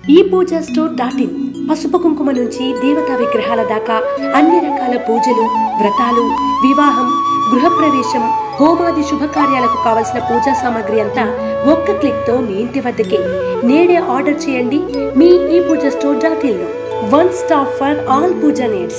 ఈ Pooja store dot in పసుపు కుంకుమ నుంచి దేవతా విగ్రహాల దాకా అన్ని రకాల పూజలు వ్రతాలు వివాహం గృహప్రవేశం హోమాది శుభకార్యాలకు కావలసిన పూజా సామాగ్రి అంతా ఒక్క క్లిక్ తో మీ ఇంటి వద్దకే నేడే ఆర్డర్ చేయండి మీ ఈ పూజ స్టోర్ డాట్ ఇన్ లో one stop for all pooja needs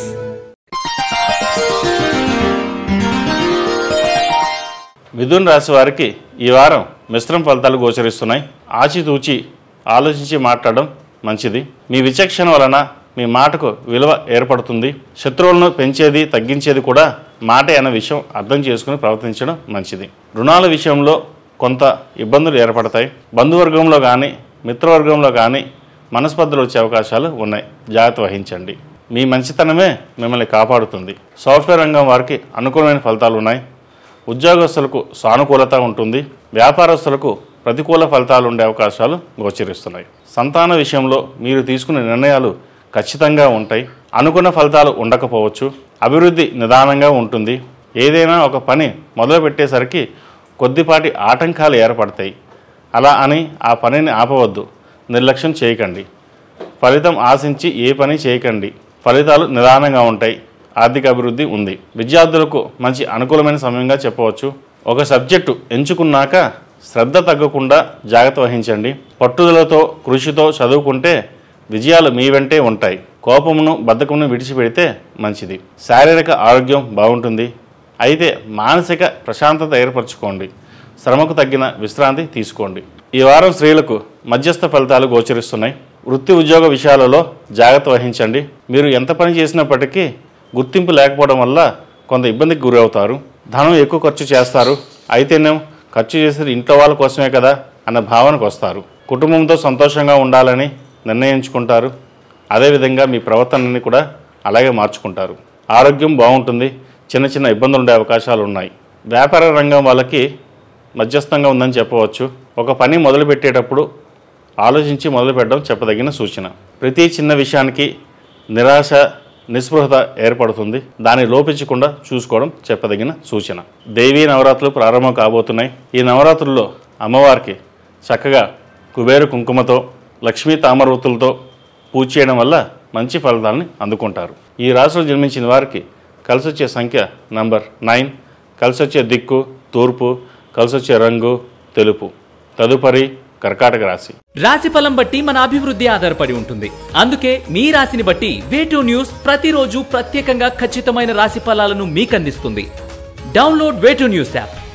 Mithun రాశి వారికి ఈ వారం మిశ్రమ ఫలితాలు గోచరిస్తున్నాయి ఆచితూచి ఆలోచించి మాట్లాడడం మంచిది మీ విచక్షణ వలన మీ మాటకు విలువ ఏర్పడుతుంది శత్రువులను పెంచేది తగ్గించేది కూడా మాటే అనే విషయం అర్థం చేసుకుని ప్రవర్తించడం మంచిది రుణాల విషయంలో కొంత ఇబ్బందులు ఏర్పడతాయి బంధువర్గంలో కానీ మిత్రవర్గంలో కానీ మనస్పర్ధలు వచ్చే అవకాశాలు ఉన్నాయి జాగ్రత్త వహించండి మీ మంచితనమే మిమ్మల్ని కాపాడుతుంది సాఫ్ట్వేర్ రంగం వారికి అనుకూలమైన ఫలితాలు ఉన్నాయి ఉద్యోగస్తులకు సానుకూలత ఉంటుంది వ్యాపారస్తులకు ప్రతికూల ఫలితాలు ఉండే అవకాశాలు గోచరిస్తున్నాయి సంతాన విషయంలో మీరు తీసుకునే నిర్ణయాలు ఖచ్చితంగా ఉంటాయి అనుకున్న ఫలితాలు ఉండకపోవచ్చు అభివృద్ధి నిదానంగా ఉంటుంది ఏదైనా ఒక పని మొదలు పెట్టేసరికి కొద్దిపాటి ఆటంకాలు ఏర్పడతాయి అలా అని ఆ పనిని ఆపవద్దు నిర్లక్ష్యం చేయకండి ఫలితం ఆశించి ఏ పని చేయకండి ఫలితాలు నిదానంగా ఉంటాయి ఆర్థిక అభివృద్ధి ఉంది విద్యార్థులకు మంచి అనుకూలమైన సమయంగా చెప్పవచ్చు ఒక సబ్జెక్టు ఎంచుకున్నాక శ్రద్ధ తగ్గకుండా జాగ్రత్త వహించండి పట్టుదలతో కృషితో చదువుకుంటే విజయాలు మీ వెంటే ఉంటాయి కోపమును బద్ధకమును విడిచిపెడితే మంచిది శారీరక ఆరోగ్యం బాగుంటుంది అయితే మానసిక ప్రశాంతత ఏర్పరచుకోండి శ్రమకు తగ్గిన విశ్రాంతి తీసుకోండి ఈ వారం స్త్రీలకు మధ్యస్థ ఫలితాలు గోచరిస్తున్నాయి వృత్తి ఉద్యోగ విషయాలలో జాగ్రత్త వహించండి మీరు ఎంత పని చేసినప్పటికీ గుర్తింపు లేకపోవడం వల్ల కొంత ఇబ్బందికి గురవుతారు ధనం ఎక్కువ ఖర్చు చేస్తారు అయితేనేం ఖర్చు చేసేది ఇంట్లో వాళ్ళ కోసమే కదా అన్న భావనకు వస్తారు కుటుంబంతో సంతోషంగా ఉండాలని నిర్ణయించుకుంటారు అదేవిధంగా మీ ప్రవర్తనని కూడా అలాగే మార్చుకుంటారు ఆరోగ్యం బాగుంటుంది చిన్న చిన్న ఇబ్బందులు ఉండే అవకాశాలు ఉన్నాయి వ్యాపార రంగం వాళ్ళకి మధ్యస్థంగా ఉందని చెప్పవచ్చు ఒక పని మొదలుపెట్టేటప్పుడు ఆలోచించి మొదలుపెట్టడం చెప్పదగిన సూచన ప్రతి చిన్న విషయానికి నిరాశ నిస్పృహత ఏర్పడుతుంది దాన్ని లోపించకుండా చూసుకోవడం చెప్పదగిన సూచన దేవీ నవరాత్రులు ప్రారంభం కాబోతున్నాయి ఈ నవరాత్రుల్లో అమ్మవారికి చక్కగా కుబేరు కుంకుమతో లక్ష్మీ తామరవతులతో పూజ చేయడం వల్ల మంచి ఫలితాలని అందుకుంటారు ఈ రాశిలో జన్మించిన వారికి కలిసి వచ్చే సంఖ్య నంబర్ నైన్ కలిసి వచ్చే దిక్కు తూర్పు కలిసి వచ్చే రంగు తెలుపు తదుపరి కర్కాటక రాశి రాశి ఫలం బట్టి మన అభివృద్ధి ఆధారపడి ఉంటుంది అందుకే మీ రాశిని బట్టి వేటూ న్యూస్ ప్రతిరోజు ప్రత్యేకంగా ఖచ్చితమైన రాశి ఫలాలను మీకు అందిస్తుంది డౌన్లోడ్ వేటూ న్యూస్ యాప్